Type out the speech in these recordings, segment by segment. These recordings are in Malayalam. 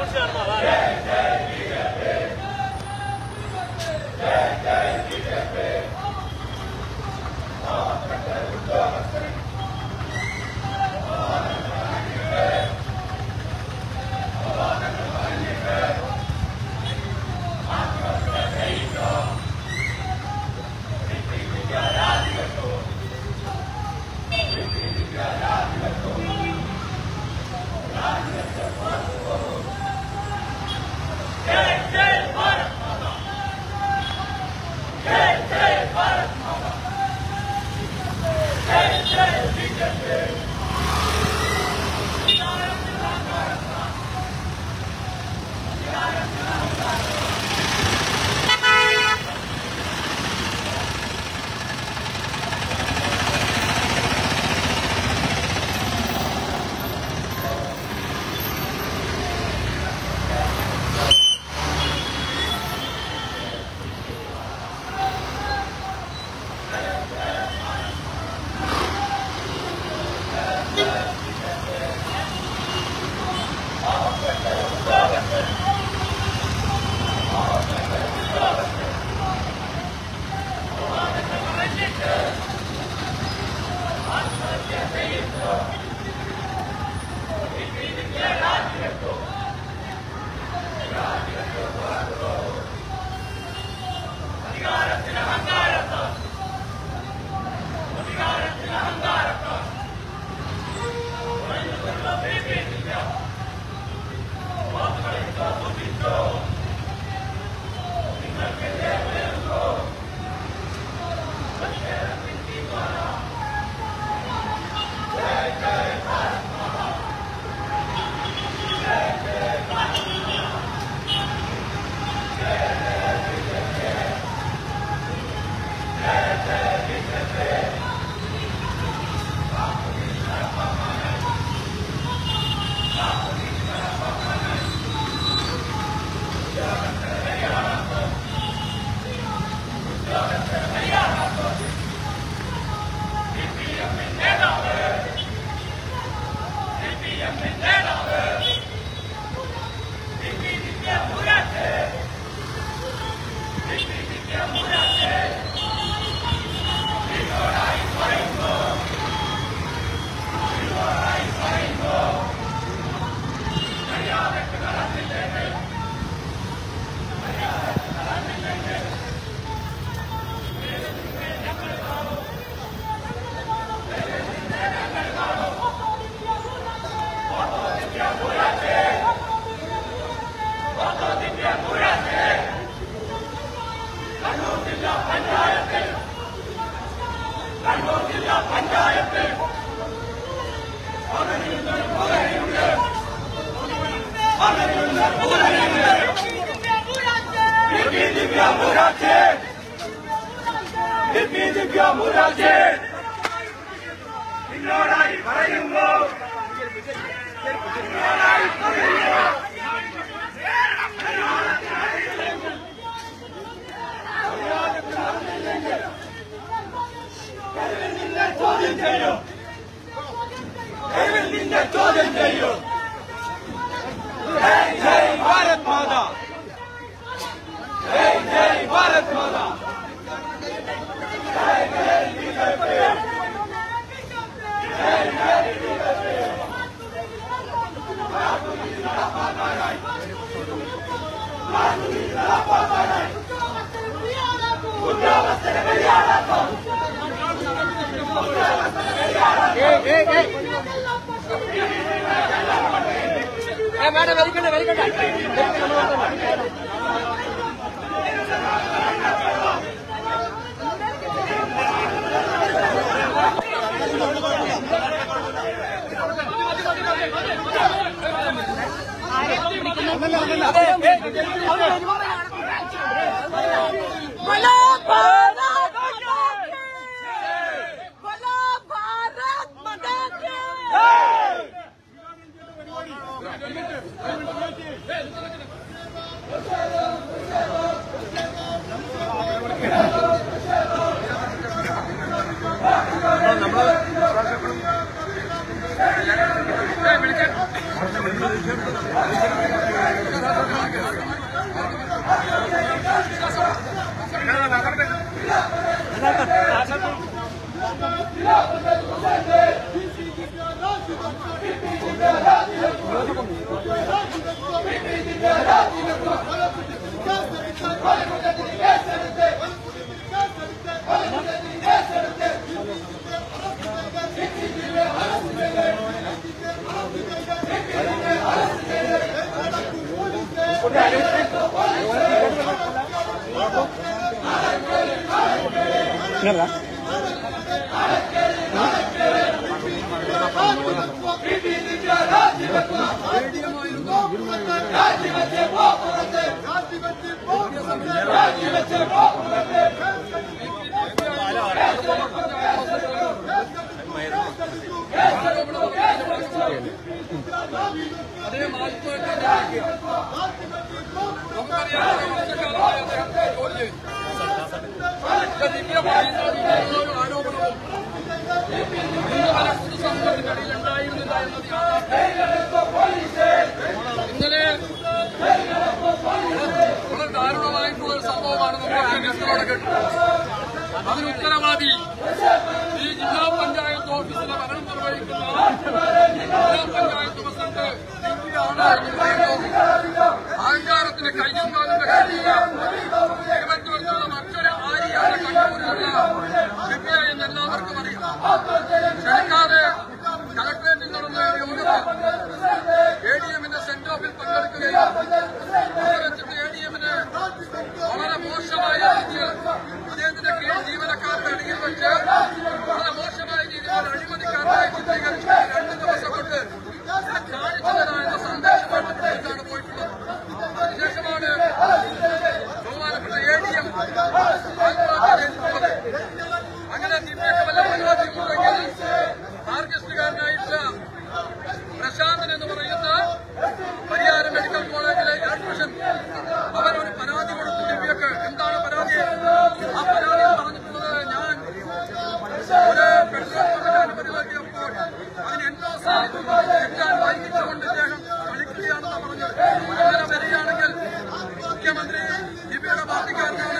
നിന്നോടായി പറയുമ്പോ ചോദ്യം ചെയ്യും നിന്നെ ചോദ്യം ചെയ്യും ജയ് ജയ് ഭാരത് മാതാ ജയ് ജയ് ഭാരത് മാതാ മേഡം വലിക്കണ്ട വലിക്കണ്ട बोलो भारत माता की बोलो भारत माता की നമ്മള് ഇന്നലെ വളരെ ദാരുണമായിട്ടുള്ള ഒരു സംഭവമാണ് നമുക്ക് ന്യൂസിലൂടെ കേട്ടത് അതിന് ഉത്തരവാദി ഈ ജില്ലാ പഞ്ചായത്ത് ഓഫീസിലെ ഭരണം നിർവഹിക്കുന്ന ജില്ലാ പഞ്ചായത്ത് പ്രസിഡന്റ് ആണ് എന്ന് പറയുമ്പോൾ അഹങ്കാരത്തിന് കയ്യും കാലിന്റെ കഴിയില്ല തിരുവനന്തപുരത്തുള്ള മറ്റൊരു ആര്യാണ് കണ്ണൂരിലുള്ള ദിവ്യ എന്ന് എല്ലാവർക്കും അറിയാം ക്ഷണിക്കാതെ കളക്ടറേറ്റിൽ നടന്ന യോഗത്തിൽ എ ഡി എമ്മിന്റെ സെന്റ് ഓഫിൽ പങ്കെടുക്കുകയും അവിടെ വെച്ചിട്ട് എ ഡി എമ്മിന് വളരെ മോശമായ രീതിയിൽ അദ്ദേഹത്തിന്റെ കീഴിൽ ജീവനക്കാരുടെ അടിയിൽ വെച്ച് വളരെ മോശമായ രീതിയിൽ ഒരു അഴിമതിക്കാരനായി ചിത്രീകരിച്ച് രണ്ട് ദിവസം കൊണ്ട് കാണിച്ചതായ സന്ദേശമായിട്ടാണ് പോയിട്ടുള്ളത് അതിനുശേഷമാണ് ബഹുമാനപ്പെട്ട എ ഡി എം ആത്മഹത്യ ചെയ്തിട്ടുള്ളത് അങ്ങനെ ദിവ്യക്ക് വല്ല പരാതിയുണ്ടെങ്കിൽ ആർക്കസ്റ്റുകാരനായിട്ട് പ്രശാന്തൻ എന്ന് പറയുന്ന പരിയാരം മെഡിക്കൽ കോളേജിലെ അഡ്മിഷൻ അവരൊരു പരാതി കൊടുത്തു ദിവ്യക്ക് എന്താണ് പരാതി ആ പരാതിയിൽ പറഞ്ഞിട്ടുള്ളത് ഞാൻ ഒരു പെട്രോൾ പമ്പിന് അനുമതി നൽകിയപ്പോൾ അതിന് എൻ ഒ സി എത്താൻ വൈകിച്ചുകൊണ്ട് ഇദ്ദേഹം കളിക്കുകയാണെന്ന് പറഞ്ഞത് അങ്ങനെ വരികയാണെങ്കിൽ മുഖ്യമന്ത്രി ദിവ്യയുടെ പാർട്ടിക്കാരനാണ്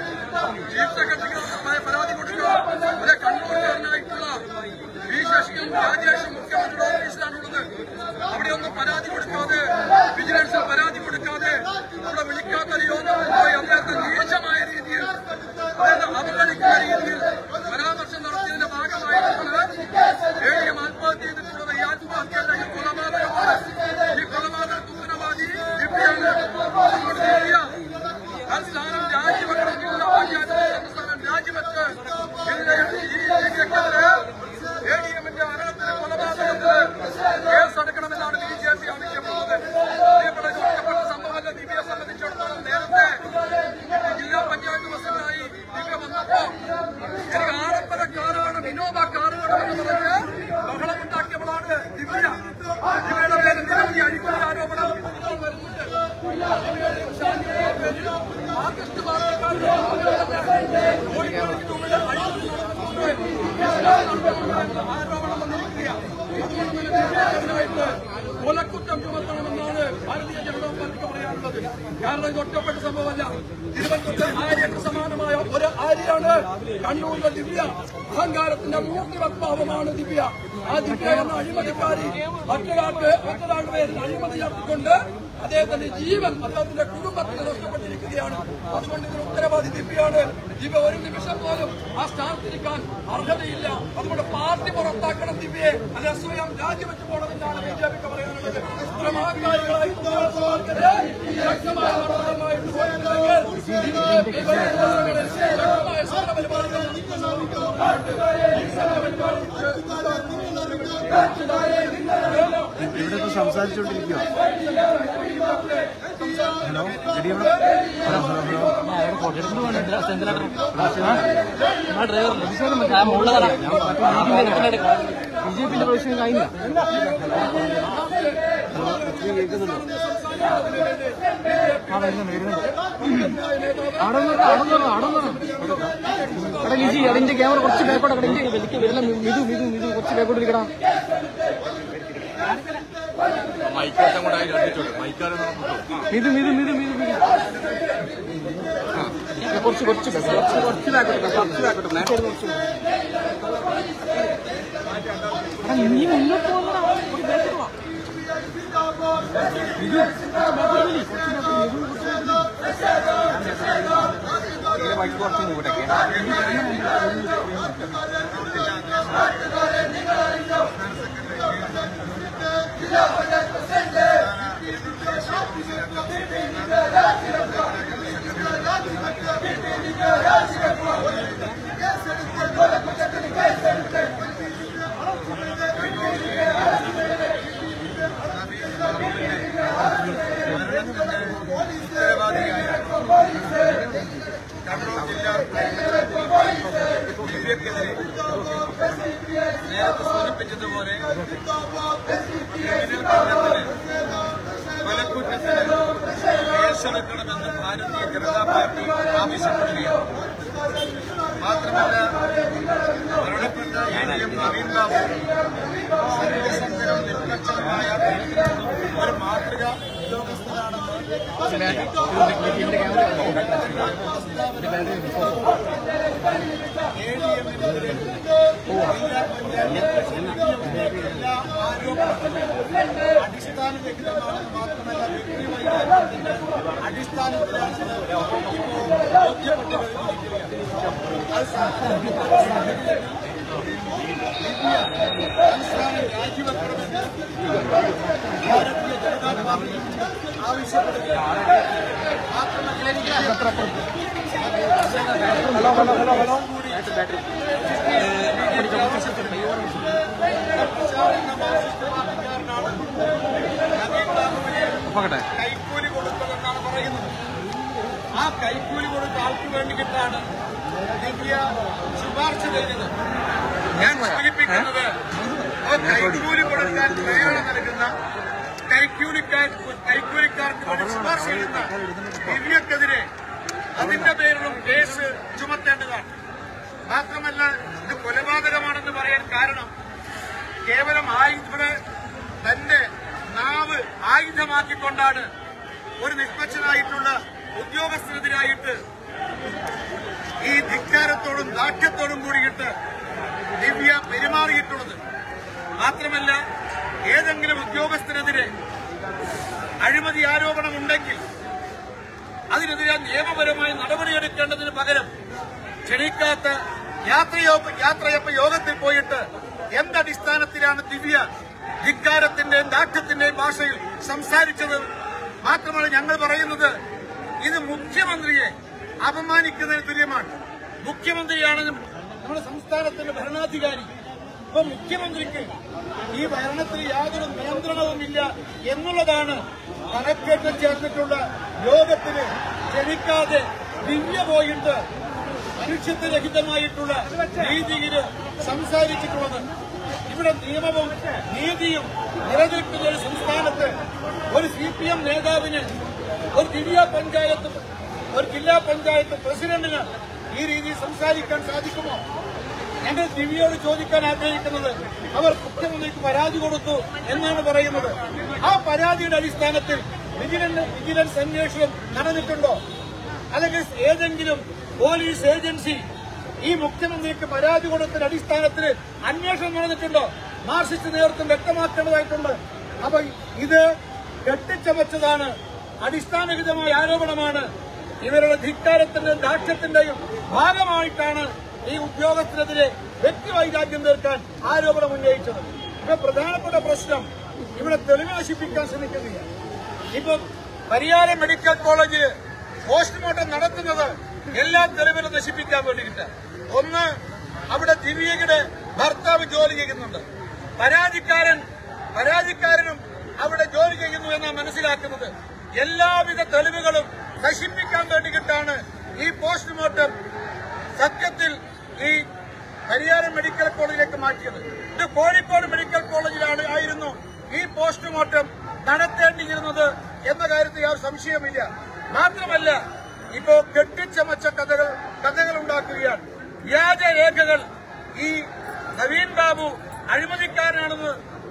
ചീഫ് സെക്രട്ടറിക്ക് പരാതി കൊടുക്കുക ഒരു കണ്ണൂർക്കാരനായിട്ടുള്ള വി ശശിയും രാജേഷും മുഖ്യമന്ത്രിയുടെ ഓഫീസിലാണുള്ളത് അവിടെ ഒന്നും പരാതി കൊടുക്കാതെ വിജിലൻസിൽ പരാതി കൊടുക്കാതെ ഇവിടെ വിളിക്കാത്ത യോഗത്തിൽ പോയി അദ്ദേഹത്തെ നീചമായ രീതിയിൽ അദ്ദേഹത്തെ അവഗണിക്കുന്ന രീതിയിൽ പരാമർശം നടത്തിയതിന്റെ ഭാഗമായിട്ടാണ് ഏഴിയും ആത്മഹത്യ ചെയ്തിട്ടുള്ളത് ഈ ആത്മഹത്യയല്ല ഈ കൊലപാതകമാണ് ഈ കൊലപാതകത്തിന് ഉത്തരവാദി ദിവ്യയാണ് അതുകൊണ്ട് ദിവ്യ ആ സ്ഥാനം രാജിവെക്കണം ജില്ലാ പഞ്ചായത്ത് പ്രസിഡന്റ് സ്ഥാനം രാജിവെച്ച് ഇതിനെ ഈ ലീഗിനെതിരെ എ ഡി എമ്മിന്റെ അനന്തര കൊലപാതകത്തിന് കേസെടുക്കണമെന്നാണ് ബി ജെ പി ആവശ്യപ്പെടുന്നത് പ്രിയപ്പെട്ട ഒറ്റപ്പെട്ട സംഭവമല്ല ദിവ്യയെ സംബന്ധിച്ചിടത്തോളം നേരത്തെ ജില്ലാ പഞ്ചായത്ത് പ്രസിഡന്റായി ദിവ്യ വന്നപ്പോ എനിക്ക് ആഡംബരക്കാരാണ് വിനോദ കാറുകളെന്ന് പറഞ്ഞ് ബഹളമുണ്ടാക്കിയപ്പോഴാണ് ദിവ്യ ദിവ്യയുടെ പേരിൽ നിരവധി അഴിമതി ആരോപണം ഇപ്പോൾ വരുന്നുണ്ട് ദിവ്യയുടെ ശാന്തിയുടെ പേരിൽ ആർട്ടിസ്റ്റ് പാർട്ടിക്കാരുടെ കോടിക്കണക്കിന് അഴിമതി നടത്തുന്നുണ്ട് ആരോപണം വന്നിരിക്കുകയാണ് അതുകൊണ്ട് തന്നെ ദിവ്യക്കെതിരായിട്ട് കൊലക്കുറ്റം ചുമത്തണമെന്നാണ് ഭാരതീയ ജനതാ പാർട്ടിക്ക് പറയാനുള്ളത് കാരണം ഇത് ഒറ്റപ്പെട്ട സംഭവമല്ല തിരുവനന്തപുരത്തെ ആര്യക്ക് സമാനമായ ഒരു ആര്യാണ് കണ്ണൂരിലെ ദിവ്യ അഹങ്കാരത്തിന്റെ മൂർത്തി വക്താവമാണ് ദിവ്യ ആ ദിവ്യ എന്ന അഴിമതിക്കാരി മറ്റൊരാൾക്ക് മറ്റൊരാളുടെ പേരിൽ അഴിമതി നടത്തിക്കൊണ്ട് അദ്ദേഹത്തിന്റെ ജീവൻ അദ്ദേഹത്തിന്റെ കുടുംബത്തിന് നഷ്ടപ്പെട്ടിരിക്കുകയാണ് അതുകൊണ്ട് ഇതിന് ഉത്തരവാദി ദിവ്യയാണ് ദിവ്യ ഒരു നിമിഷം പോലും ആ സ്ഥാനത്തിരിക്കാൻ അർഹതയില്ല അതുകൊണ്ട് പാർട്ടി പുറത്താക്കണം ദിവ്യയെ അല്ലെ സ്വയം രാജിവെച്ച് പോകണമെന്നാണ് ബി ജെ പിക്ക് പറയാനുള്ളത് ഇത്ര മഹാകാരികളായി ഉദ്യോഗസ്ഥർക്കെതിരെ ശക്തമായ നടപടികളുമായിട്ട് പോയിട്ടുണ്ടെങ്കിൽ ബി ജെ പി വരും ദിവസങ്ങളിൽ ശക്തമായ സമരപരിപാടികൾ ഇവിടെ ഇപ്പൊ സംസാരിച്ചുകൊണ്ടിരിക്കുക ഹലോ ഇടിയവിടെ ഹലോ ഹലോ ഹലോ ബി ജെ പിന്റെ പ്രശ്നം കഴിഞ്ഞില്ല കേൾക്കുന്നുണ്ടോ ആ വരുന്നുണ്ട് വരുന്നുണ്ട് അടങ്ങണം അടങ്ങണം അടങ്ങണം എടാ ലിജി അതിന്റെ ക്യാമറ കുറച്ച് ബാക്കോട്ട് കട വലിക്ക് വരുന്ന മിതു മിതു മിതു കുറച്ച് ബാക്കോട്ട് ഇരിക്കടാ മിതു മിതു മിതു മിതു മിതു കുറച്ച് കുറച്ച് കുറച്ച് കുറച്ച് ബാക്കോട്ട് കുറച്ച് ബാക്കോട്ട് നേരത്തെ കുറച്ച് എടാ, നീ മുന്നോട്ട് പോകുന്നടാ കുറച്ച് ബാക്കോട്ട് വാ മിതു, കുറച്ച് ബാക്കോട്ട് വലി, കുറച്ച് ബാക്കോട്ട് മിതു, കുറച്ച് ബാക്കോട്ട് വലി. ബൈക്ക് കുറച്ച് ഇങ്ങോട്ടേക്ക് നേരത്തെ സൂചിപ്പിച്ചതുപോലെ കൊലക്കുറ്റത്തിന് കേസെടുക്കണമെന്ന് ഭാരതീയ ജനതാ പാർട്ടി ആവശ്യപ്പെടുകയാണ് മാത്രമല്ല മരണപ്പെട്ട A D M Naveen Babu സത്യസന്ധനും നിഷ്പക്ഷനുമായ ഒരു മാതൃക ഉദ്യോഗസ്ഥരാണെന്ന് എ ഡി എമ്മിനെതിരെ എല്ലാ ആരോപണങ്ങളും അടിസ്ഥാനരഹിതമാണെന്ന് മാത്രമല്ല വ്യക്തിവൈരാഗ്യത്തിന്റെ അടിസ്ഥാനത്തിലാണ് ഇപ്പോൾ ബോധ്യപ്പെട്ട് കഴിഞ്ഞിരിക്കുകയാണ് അത് സംസ്ഥാനം രാജിവെക്കണമെന്ന് ഭാരതീയ ജനതാ പാർട്ടി ആവശ്യപ്പെടുകയാണ് കൈക്കൂലി കൊടുത്തതെന്നാണ് പറയുന്നത് ആ കൈക്കൂലി കൊടുത്ത ആൾക്ക് വേണ്ടിയിട്ടാണ് ദിവ്യ ശുപാർശ ചെയ്തത് ഞാൻ സൂചിപ്പിക്കുന്നത് ആ കൈക്കൂലി കൊടുക്കാൻ പ്രേരണ നൽകുന്ന കൈക്കൂലിക്കാർ കൈക്കൂലിക്കാർക്ക് വേണ്ടി ശുപാർശ ചെയ്യുന്ന ദിവ്യക്കെതിരെ അതിന്റെ പേരിലും കേസ് ചുമത്തേണ്ടതാണ് മാത്രമല്ല ഇത് കൊലപാതകമാണെന്ന് പറയാൻ കാരണം കേവലം ആയു ഇവിടെ തന്റെ നാവ് ആയുധമാക്കിക്കൊണ്ടാണ് ഒരു നിഷ്പക്ഷനായിട്ടുള്ള ഉദ്യോഗസ്ഥനെതിരായിട്ട് ഈ ധിക്കാരത്തോടും ദാഠ്യത്തോടും കൂടിയിട്ട് ദിവ്യ പെരുമാറിയിട്ടുള്ളത് മാത്രമല്ല ഏതെങ്കിലും ഉദ്യോഗസ്ഥനെതിരെ അഴിമതി ആരോപണമുണ്ടെങ്കിൽ അതിനെതിരെ നിയമപരമായി നടപടിയെടുക്കേണ്ടതിന് പകരം ക്ഷണിക്കാത്ത യാത്രയോ യാത്രയപ്പ യോഗത്തിൽ പോയിട്ട് എന്തടിസ്ഥാനത്തിലാണ് ദിവ്യ ധിക്കാരത്തിന്റെയും ദാഠ്യത്തിന്റെയും ഭാഷയിൽ സംസാരിച്ചത് മാത്രമല്ല ഞങ്ങൾ പറയുന്നത് ഇത് മുഖ്യമന്ത്രിയെ അപമാനിക്കുന്നതിന് തുല്യമാണ് മുഖ്യമന്ത്രിയാണ് നമ്മുടെ സംസ്ഥാനത്തിന്റെ ഭരണാധികാരി അപ്പൊ മുഖ്യമന്ത്രിക്ക് ഈ ഭരണത്തിൽ യാതൊരു നിയന്ത്രണവുമില്ല എന്നുള്ളതാണ് കലക്ടറേറ്റിൽ ചേർന്നിട്ടുള്ള യോഗത്തിന് ക്ഷണിക്കാതെ ദിവ്യ പോയിട്ട് മനുഷ്യത്വരഹിതമായിട്ടുള്ള രീതിയിൽ സംസാരിച്ചിട്ടുള്ളത് ഇവിടെ നിയമവും നീതിയും നിലനിൽക്കുന്ന ഒരു സംസ്ഥാനത്ത് ഒരു സി പി എം നേതാവിന് ഒരു ദിവ്യ പഞ്ചായത്ത് ഒരു ജില്ലാ പഞ്ചായത്ത് പ്രസിഡന്റിന് ഈ രീതിയിൽ സംസാരിക്കാൻ സാധിക്കുമോ ഞങ്ങൾ ദിവ്യയോട് ചോദിക്കാൻ ആഗ്രഹിക്കുന്നത് അവർ മുഖ്യമന്ത്രിക്ക് പരാതി കൊടുത്തു എന്നാണ് പറയുന്നത് ആ പരാതിയുടെ അടിസ്ഥാനത്തിൽ വിജിലൻസ് വിജിലൻസ് അന്വേഷണം നടന്നിട്ടുണ്ടോ അല്ലെങ്കിൽ ഏതെങ്കിലും പോലീസ് ഏജൻസി ഈ മുഖ്യമന്ത്രിക്ക് പരാതി കൊടുത്തതിന്റെ അടിസ്ഥാനത്തിൽ അന്വേഷണം നടന്നിട്ടുണ്ടോ മാർക്സിസ്റ്റ് നേതൃത്വം വ്യക്തമാക്കേണ്ടതായിട്ടുണ്ട് അപ്പൊ ഇത് കെട്ടിച്ചമച്ചതാണ് അടിസ്ഥാനരഹിതമായ ആരോപണമാണ് ഇവരുടെ ധിക്കാരത്തിന്റെയും ദാക്ഷ്യത്തിന്റെയും ഭാഗമായിട്ടാണ് ഈ ഉദ്യോഗസ്ഥനെതിരെ വ്യക്തിവൈരാഗ്യം തീർക്കാൻ ആരോപണം ഉന്നയിച്ചത് ഇപ്പൊ പ്രധാനപ്പെട്ട പ്രശ്നം ഇവിടെ തെളിവ് നശിപ്പിക്കാൻ ശ്രമിക്കുകയാണ് ഇപ്പൊ പരിയാരം മെഡിക്കൽ കോളേജിൽ പോസ്റ്റ്മോർട്ടം നടത്തുന്നത് എല്ലാ തെളിവിലും നശിപ്പിക്കാൻ വേണ്ടിയിട്ട് ഒന്ന് അവിടെ ദിവ്യയുടെ ഭർത്താവ് ജോലി ചെയ്യുന്നുണ്ട് പരാതിക്കാരൻ പരാതിക്കാരനും അവിടെ ജോലി ചെയ്യുന്നു എന്നാണ് മനസ്സിലാക്കുന്നത് എല്ലാവിധ തെളിവുകളും നശിപ്പിക്കാൻ വേണ്ടിയിട്ടാണ് ഈ പോസ്റ്റ്മോർട്ടം സത്യത്തിൽ ഈ പരിയാരം മെഡിക്കൽ കോളേജിലേക്ക് മാറ്റിയത് ഇത് കോഴിക്കോട് മെഡിക്കൽ കോളേജിലാണ് ആയിരുന്നു ഈ പോസ്റ്റ്മോർട്ടം നടത്തേണ്ടിയിരുന്നത് എന്ന കാര്യത്തിൽ യാതൊരു സംശയമില്ല മാത്രമല്ല ഇപ്പോ കെട്ടിച്ചമച്ച കഥകൾ കഥകൾ ഉണ്ടാക്കുകയാണ് വ്യാജരേഖകൾ ഈ നവീൻ ബാബു അഴിമതിക്കാരനാണെന്ന്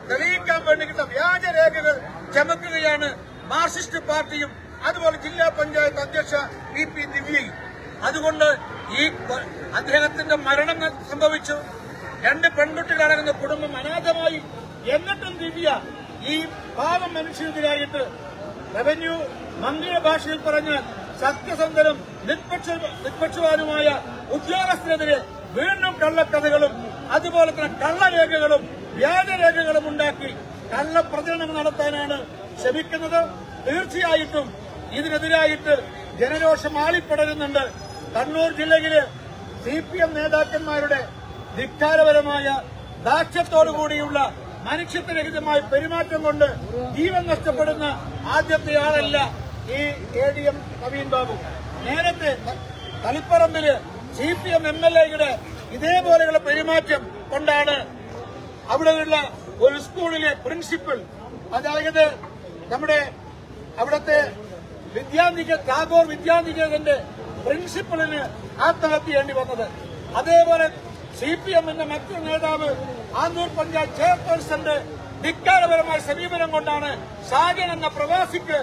തെളിയിക്കാൻ വേണ്ടിയിട്ട് വ്യാജരേഖകൾ ചമക്കുകയാണ് മാർക്സിസ്റ്റ് പാർട്ടിയും അതുപോലെ ജില്ലാ പഞ്ചായത്ത് അധ്യക്ഷ പി പി ദിവ്യയും അതുകൊണ്ട് ഈ കൊ- അദ്ദേഹത്തിന്റെ മരണം സംഭവിച്ചു രണ്ട് പെൺകുട്ടികളടങ്ങുന്ന കുടുംബം അനാഥമായി എന്നിട്ടും ദിവ്യ ഈ പാവം മനുഷ്യനെതിരായിട്ട് റവന്യൂ മന്ത്രിയുടെ ഭാഷയിൽ പറഞ്ഞ സത്യസന്ധനും നിഷ്പക്ഷ നിഷ്പക്ഷവാനുമായ ഉദ്യോഗസ്ഥനെതിരെ വീണ്ടും കള്ളക്കഥകളും അതുപോലെ തന്നെ കള്ളരേഖകളും വ്യാജരേഖകളും ഉണ്ടാക്കി കള്ളപ്രചരണങ്ങൾ നടത്താനാണ് ശ്രമിക്കുന്നത് തീർച്ചയായിട്ടും ഇതിനെതിരായിട്ട് ജനരോഷം ആളിപ്പടരുന്നുണ്ട് കണ്ണൂർ ജില്ലയില് സി പി എം നേതാക്കന്മാരുടെ ധിക്കാരപരമായ ദാക്ഷ്യത്തോടുകൂടിയുള്ള മനുഷ്യത്വരഹിതമായ പെരുമാറ്റം കൊണ്ട് ജീവൻ നഷ്ടപ്പെടുന്ന ആദ്യത്തെ ആളല്ല ഈ A D M Naveen Babu നേരത്തെ തളിപ്പറമ്പില് സി പി എം എം എൽ എയുടെ ഇതേപോലെയുള്ള പെരുമാറ്റം കൊണ്ടാണ് അവിടെയുള്ള ഒരു സ്കൂളിലെ പ്രിൻസിപ്പൽ അതായത് നമ്മുടെ അവിടുത്തെ വിദ്യാനിക ടാഗോർ വിദ്യാനികേതന്റെ പ്രിൻസിപ്പലിന് ആത്മഹത്യ ചെയ്യേണ്ടി വന്നത് അതേപോലെ സി പി എമ്മിന്റെ മറ്റൊരു നേതാവ് ആന്തൂർ പഞ്ചായത്ത് ചെയർപേഴ്സന്റെ ധിക്കാരപരമായ സമീപനം കൊണ്ടാണ് ഷാജൻ എന്ന പ്രവാസിക്ക്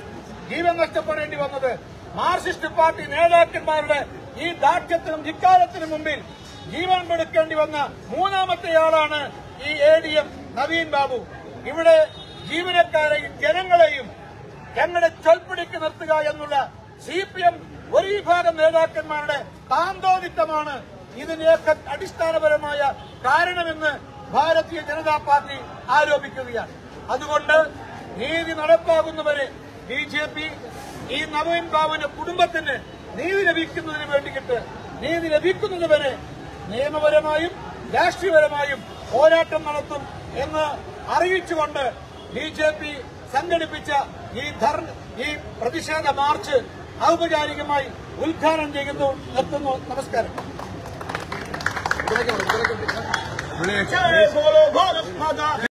ജീവൻ നഷ്ടപ്പെടേണ്ടി വന്നത് മാർക്സിസ്റ്റ് പാർട്ടി നേതാക്കന്മാരുടെ ഈ ദാർഢ്യത്തിനും ധിക്കാരത്തിനും മുമ്പിൽ ജീവൻ കൊടുക്കേണ്ടി വന്ന മൂന്നാമത്തെയാളാണ് ഈ A D M Naveen Babu ഇവിടെ ജീവനക്കാരെയും ജനങ്ങളെയും ഞങ്ങളുടെ ചൊൽപ്പിടിക്ക് നിർത്തുക എന്നുള്ള സി പി എം ഒരു വിഭാഗം നേതാക്കന്മാരുടെ താന്തോദിത്തമാണ് ഇതിന്റെയൊക്കെ അടിസ്ഥാനപരമായ കാരണമെന്ന് ഭാരതീയ ജനതാ പാർട്ടി ആരോപിക്കുകയാണ് അതുകൊണ്ട് നീതി നടപ്പാകുന്നവരെ ബി ജെ പി ഈ നവീൻ ബാബുവിന്റെ കുടുംബത്തിന് നീതി ലഭിക്കുന്നതിന് വേണ്ടിയിട്ട് നീതി ലഭിക്കുന്നതുവരെ നിയമപരമായും രാഷ്ട്രീയപരമായും പോരാട്ടം നടത്തും എന്ന് അറിയിച്ചുകൊണ്ട് ബി ജെ പി സംഘടിപ്പിച്ച ഈ ധർ ഈ പ്രതിഷേധ മാർച്ച് ഔപചാരികമായി ഉദ്ഘാടനം ചെയ്യുന്നു നിർത്തുന്നു നമസ്കാരം जय बोलो भारत माता